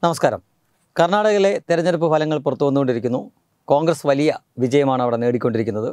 നമസ്കാരം കർണാടകയിലെ തെരഞ്ഞെടുപ്പ് ഫലങ്ങൾ പുറത്തു വന്നുകൊണ്ടിരിക്കുന്നു കോൺഗ്രസ് വലിയ വിജയമാണ് അവിടെ നേടിക്കൊണ്ടിരിക്കുന്നത്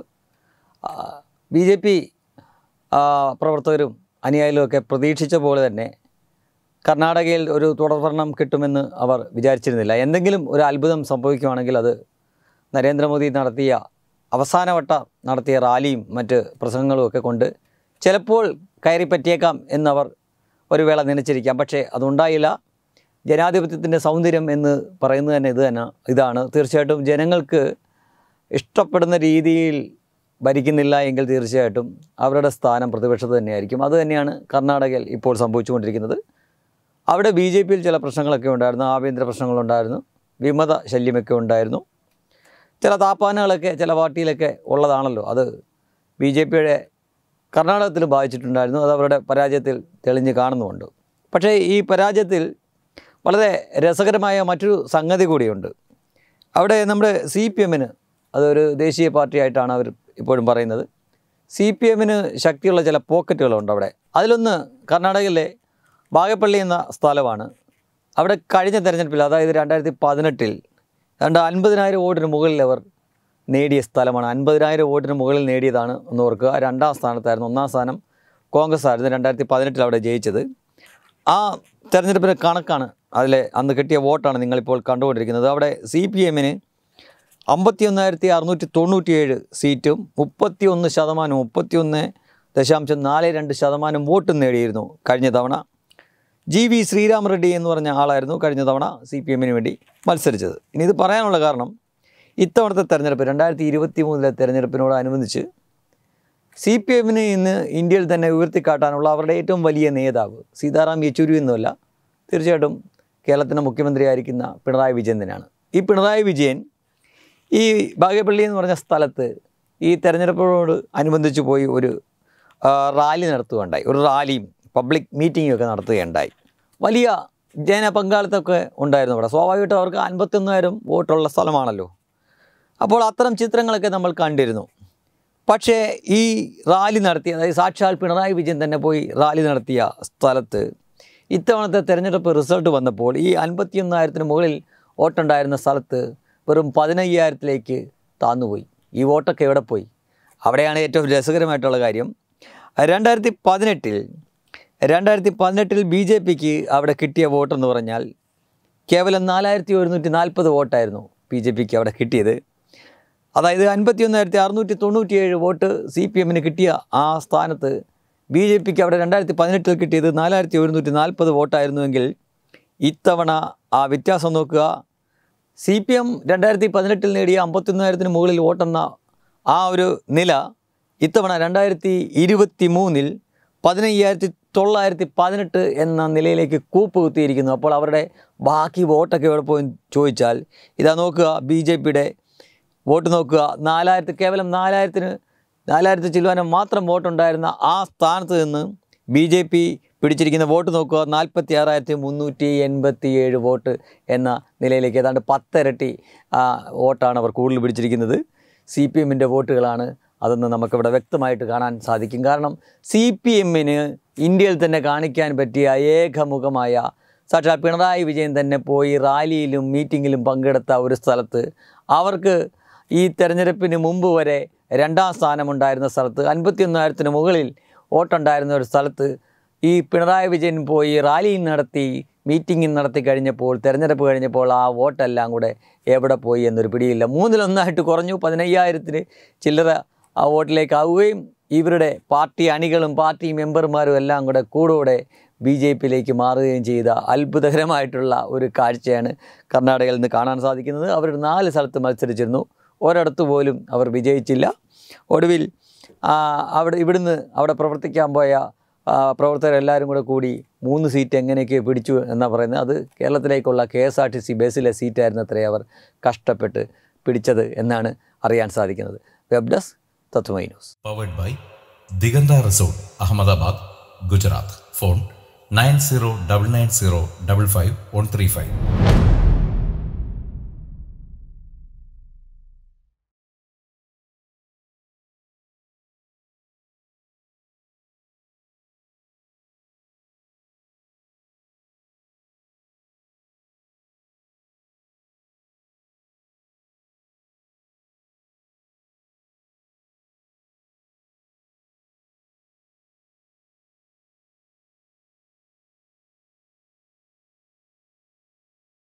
ബി ജെ പി പ്രവർത്തകരും അനുയായികളും ഒക്കെ പ്രതീക്ഷിച്ച പോലെ തന്നെ കർണാടകയിൽ ഒരു തുടർഭരണം കിട്ടുമെന്ന് അവർ വിചാരിച്ചിരുന്നില്ല എന്തെങ്കിലും ഒരു അത്ഭുതം സംഭവിക്കുകയാണെങ്കിൽ അത് നരേന്ദ്രമോദി നടത്തിയ അവസാനവട്ട നടത്തിയ റാലിയും മറ്റ് പ്രസംഗങ്ങളും ഒക്കെ കൊണ്ട് ചിലപ്പോൾ കയറി പറ്റിയേക്കാം എന്നവർ ഒരു വേള നനച്ചിരിക്കാം പക്ഷേ അതുണ്ടായില്ല ജനാധിപത്യത്തിൻ്റെ സൗന്ദര്യം എന്ന് പറയുന്നത് തന്നെ ഇത് തന്നെ ഇതാണ് തീർച്ചയായിട്ടും ജനങ്ങൾക്ക് ഇഷ്ടപ്പെടുന്ന രീതിയിൽ ഭരിക്കുന്നില്ല എങ്കിൽ തീർച്ചയായിട്ടും അവരുടെ സ്ഥാനം പ്രതിപക്ഷത്ത് തന്നെയായിരിക്കും അത് തന്നെയാണ് കർണാടകയിൽ ഇപ്പോൾ സംഭവിച്ചുകൊണ്ടിരിക്കുന്നത് അവിടെ ബി ജെ പിയിൽ ചില പ്രശ്നങ്ങളൊക്കെ ഉണ്ടായിരുന്നു ആഭ്യന്തര പ്രശ്നങ്ങളുണ്ടായിരുന്നു വിമത ശല്യമൊക്കെ ഉണ്ടായിരുന്നു ചില താപ്പാനുകളൊക്കെ ചില പാർട്ടിയിലൊക്കെ ഉള്ളതാണല്ലോ അത് ബി ജെ പിയുടെ കർണാടകത്തിൽ ബാധിച്ചിട്ടുണ്ടായിരുന്നു അത് അവരുടെ പരാജയത്തിൽ തെളിഞ്ഞ് കാണുന്നുമുണ്ട് പക്ഷേ ഈ പരാജയത്തിൽ വളരെ രസകരമായ മറ്റൊരു സംഗതി കൂടിയുണ്ട് അവിടെ നമ്മുടെ സി പി എമ്മിന് അതൊരു ദേശീയ പാർട്ടിയായിട്ടാണ് അവർ ഇപ്പോഴും പറയുന്നത് സി പി എമ്മിന് ശക്തിയുള്ള ചില പോക്കറ്റുകളുണ്ട് അവിടെ അതിലൊന്ന് കർണാടകയിലെ ബാഗപ്പള്ളി എന്ന സ്ഥലമാണ് അവിടെ കഴിഞ്ഞ തെരഞ്ഞെടുപ്പിൽ അതായത് രണ്ടായിരത്തി പതിനെട്ടിൽ രണ്ട് അൻപതിനായിരം വോട്ടിന് മുകളിൽ അവർ നേടിയ സ്ഥലമാണ് അൻപതിനായിരം വോട്ടിന് മുകളിൽ നേടിയതാണ് എന്ന് ഓർക്കുക രണ്ടാം സ്ഥാനത്തായിരുന്നു ഒന്നാം സ്ഥാനം കോൺഗ്രസ് ആയിരുന്നു രണ്ടായിരത്തി പതിനെട്ടിൽ അവിടെ ജയിച്ചത് ആ തെരഞ്ഞെടുപ്പിൻ്റെ കണക്കാണ് അതിലെ അന്ന് കിട്ടിയ വോട്ടാണ് നിങ്ങളിപ്പോൾ കണ്ടുകൊണ്ടിരിക്കുന്നത് അവിടെ സി പി എമ്മിന് അമ്പത്തി ഒന്നായിരത്തി അറുന്നൂറ്റി തൊണ്ണൂറ്റിയേഴ് സീറ്റും മുപ്പത്തി ഒന്ന് ശതമാനം മുപ്പത്തി ഒന്ന് ദശാംശം നാല് രണ്ട് ശതമാനം വോട്ടും നേടിയിരുന്നു കഴിഞ്ഞ തവണ ജി വി ശ്രീരാം റെഡ്ഡി എന്ന് പറഞ്ഞ ആളായിരുന്നു കഴിഞ്ഞ തവണ സി പി എമ്മിന് വേണ്ടി മത്സരിച്ചത് ഇനി ഇത് പറയാനുള്ള കാരണം ഇത്തവണത്തെ തെരഞ്ഞെടുപ്പ് രണ്ടായിരത്തി ഇരുപത്തി മൂന്നിലെ തെരഞ്ഞെടുപ്പിനോടനുബന്ധിച്ച് സി പി എമ്മിന് ഇന്ന് ഇന്ത്യയിൽ തന്നെ ഉയർത്തിക്കാട്ടാനുള്ള അവരുടെ ഏറ്റവും വലിയ നേതാവ് സീതാറാം യെച്ചൂരി എന്നുമല്ല തീർച്ചയായിട്ടും കേരളത്തിൻ്റെ മുഖ്യമന്ത്രിയായിരിക്കുന്ന പിണറായി വിജയൻ തന്നെയാണ് ഈ പിണറായി വിജയൻ ഈ ബാഗേപ്പള്ളി എന്ന് പറഞ്ഞ സ്ഥലത്ത് ഈ തെരഞ്ഞെടുപ്പിനോട് അനുബന്ധിച്ച് പോയി ഒരു ആ, റാലി നടത്തുകയുണ്ടായി ഒരു റാലിയും പബ്ലിക് മീറ്റിങ്ങും ഒക്കെ നടത്തുകയുണ്ടായി വലിയ ജനപങ്കാളിത്തമൊക്കെ ഉണ്ടായിരുന്നു അവിടെ സ്വാഭാവികമായിട്ടും അവർക്ക് അൻപത്തൊന്നായിരം വോട്ടുള്ള സ്ഥലമാണല്ലോ അപ്പോൾ അത്തരം ചിത്രങ്ങളൊക്കെ നമ്മൾ കണ്ടിരുന്നു പക്ഷേ ഈ റാലി നടത്തിയ അതായത് സാക്ഷാൽ പിണറായി വിജയൻ തന്നെ പോയി റാലി നടത്തിയ സ്ഥലത്ത് ഇത്തവണത്തെ തെരഞ്ഞെടുപ്പ് റിസൾട്ട് വന്നപ്പോൾ ഈ അൻപത്തിയൊന്നായിരത്തിന് മുകളിൽ വോട്ടുണ്ടായിരുന്ന സ്ഥലത്ത് വെറും പതിനയ്യായിരത്തിലേക്ക് താന്നുപോയി ഈ വോട്ടൊക്കെ എവിടെ പോയി അവിടെയാണ് ഏറ്റവും രസകരമായിട്ടുള്ള കാര്യം രണ്ടായിരത്തി പതിനെട്ടിൽ രണ്ടായിരത്തി പതിനെട്ടിൽ ബി ജെ പിക്ക് അവിടെ കിട്ടിയ വോട്ടെന്ന് പറഞ്ഞാൽ കേവലം നാലായിരത്തി ഒരുന്നൂറ്റി നാൽപ്പത് വോട്ടായിരുന്നു ബി ജെ പിക്ക് അവിടെ കിട്ടിയത് അതായത് അൻപത്തി ഒന്നായിരത്തി അറുന്നൂറ്റി തൊണ്ണൂറ്റിയേഴ് വോട്ട് സി പി എമ്മിന് കിട്ടിയ ആ സ്ഥാനത്ത് ബി ജെ പിക്ക് അവിടെ രണ്ടായിരത്തി പതിനെട്ടിൽ കിട്ടിയത് നാലായിരത്തി ഒരുന്നൂറ്റി നാൽപ്പത് വോട്ടായിരുന്നുവെങ്കിൽ ഇത്തവണ ആ വ്യത്യാസം നോക്കുക സി പി എം രണ്ടായിരത്തി പതിനെട്ടിൽ നേടിയ അമ്പത്തൊന്നായിരത്തിന് മുകളിൽ വോട്ടെന്ന ആ ഒരു നില ഇത്തവണ രണ്ടായിരത്തി ഇരുപത്തി മൂന്നിൽ പതിനയ്യായിരത്തി തൊള്ളായിരത്തി പതിനെട്ട് എന്ന നിലയിലേക്ക് കൂപ്പ് കുത്തിയിരിക്കുന്നു അപ്പോൾ അവരുടെ ബാക്കി വോട്ടൊക്കെ എവിടെ പോയി ചോദിച്ചാൽ ഇതാ നോക്കുക ബി ജെ പിയുടെ വോട്ട് നോക്കുക നാലായിരത്തി കേവലം നാലായിരത്തിന് നാലായിരത്തി ചില്ലുവാനം മാത്രം വോട്ടുണ്ടായിരുന്ന ആ സ്ഥാനത്ത് നിന്ന് ബി ജെ പി പിടിച്ചിരിക്കുന്ന വോട്ട് നോക്കുക നാൽപ്പത്തി ആറായിരത്തി മുന്നൂറ്റി എൺപത്തി ഏഴ് വോട്ട് എന്ന നിലയിലേക്ക് ഏതാണ്ട് പത്തിരട്ടി ആ, വോട്ടാണ് അവർ കൂടുതൽ പിടിച്ചിരിക്കുന്നത് സി പി എമ്മിൻ്റെ വോട്ടുകളാണ് അതെന്ന് നമുക്കിവിടെ വ്യക്തമായിട്ട് കാണാൻ സാധിക്കും കാരണം സി പി എമ്മിന് ഇന്ത്യയിൽ തന്നെ കാണിക്കാൻ പറ്റിയ ഏകമുഖമായ സാക്ഷാൽ പിണറായി വിജയൻ തന്നെ പോയി റാലിയിലും മീറ്റിങ്ങിലും പങ്കെടുത്ത ഒരു സ്ഥലത്ത് അവർക്ക് ഈ തെരഞ്ഞെടുപ്പിന് മുമ്പ് വരെ രണ്ടാം സ്ഥാനമുണ്ടായിരുന്ന സ്ഥലത്ത് അൻപത്തിയൊന്നായിരത്തിന് മുകളിൽ വോട്ടുണ്ടായിരുന്ന ഒരു സ്ഥലത്ത് ഈ പിണറായി വിജയൻ പോയി റാലിയും നടത്തി മീറ്റിംഗും നടത്തി കഴിഞ്ഞപ്പോൾ തെരഞ്ഞെടുപ്പ് കഴിഞ്ഞപ്പോൾ ആ വോട്ടെല്ലാം കൂടെ എവിടെ പോയി എന്നൊരു പിടിയില്ല മൂന്നിലൊന്നായിട്ട് കുറഞ്ഞു പതിനയ്യായിരത്തിന് ചില്ലറ ആ വോട്ടിലേക്ക് ആവുകയും ഇവരുടെ പാർട്ടി അണികളും പാർട്ടി മെമ്പർമാരും എല്ലാം കൂടെ കൂടെ ബി ജെ പിയിലേക്ക് മാറുകയും ചെയ്ത അത്ഭുതകരമായിട്ടുള്ള ഒരു കാഴ്ചയാണ് കർണാടകയിൽ നിന്ന് കാണാൻ സാധിക്കുന്നത് അവർ നാല് സ്ഥലത്ത് മത്സരിച്ചിരുന്നു ഒരിടത്ത് പോലും അവർ വിജയിച്ചില്ല ഒടുവിൽ ആ, അവിടെ ഇവിടുന്ന് അവിടെ പ്രവർത്തിക്കാൻ പോയ ആ, പ്രവർത്തകരെല്ലാവരും കൂടെ കൂടി മൂന്ന് സീറ്റ് എങ്ങനെയൊക്കെ പിടിച്ചു എന്നാണ് പറയുന്നത് അത് കേരളത്തിലേക്കുള്ള K S R T C ബസ്സിലെ സീറ്റായിരുന്നു അത്രേ അവർ കഷ്ടപ്പെട്ട് പിടിച്ചത് എന്നാണ് അറിയാൻ സാധിക്കുന്നത് web desk Tatwamayi news powered by Diganta resort Ahmedabad Gujarat phone nine zero double nine zero double five one three five